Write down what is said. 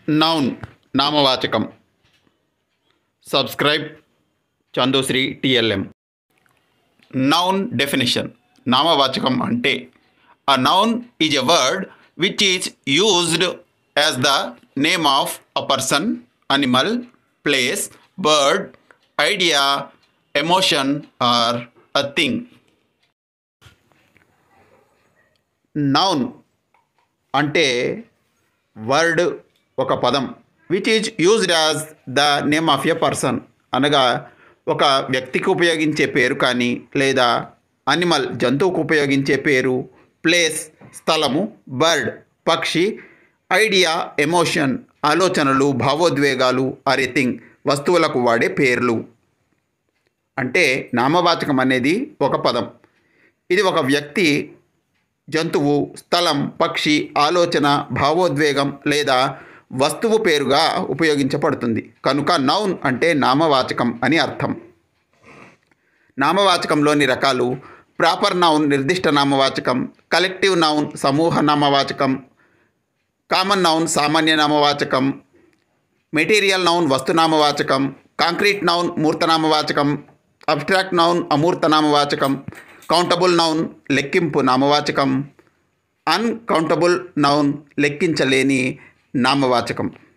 noun నామవాచకం subscribe Chandusri TLM noun definition నామవాచకం అంటే a noun is a word which is used as the name of a person animal place bird idea emotion or a thing noun అంటే word ఒక పదం which is used as the name of a person అనగా ఒక వ్యక్తికి ఉపయోగించే పేరు కానీ లేదా అనిమల్ జంతువుకు ఉపయోగించే పేరు ప్లేస్ స్థలము బర్డ్ పక్షి ఐడియా ఎమోషన్ ఆలోచనలు భావోద్వేగాలు అరెథింగ్ వస్తువులకు వాడే పేర్లు అంటే నామవాచకం అనేది ఒక పదం ఇది ఒక వ్యక్తి జంతువు స్థలం పక్షి ఆలోచన భావోద్వేగం లేదా వస్తువు పేరుగా ఉపయోగించబడుతుంది కనుక నౌన్ అంటే నామవాచకం అని అర్థం నామవాచకంలోని రకాలు ప్రాపర్ నౌన్ నిర్దిష్ట నామవాచకం కలెక్టివ్ నౌన్ సమూహ నామవాచకం కామన్ నౌన్ సామాన్య నామవాచకం మెటీరియల్ నౌన్ వస్తునామవాచకం కాంక్రీట్ నౌన్ మూర్తనామవాచకం అబ్స్ట్రాక్ట్ నౌన్ అమూర్త నామవాచకం కౌంటబుల్ నౌన్ లెక్కింపు నామవాచకం అన్కౌంటబుల్ నౌన్ లెక్కించలేని నామవాచకం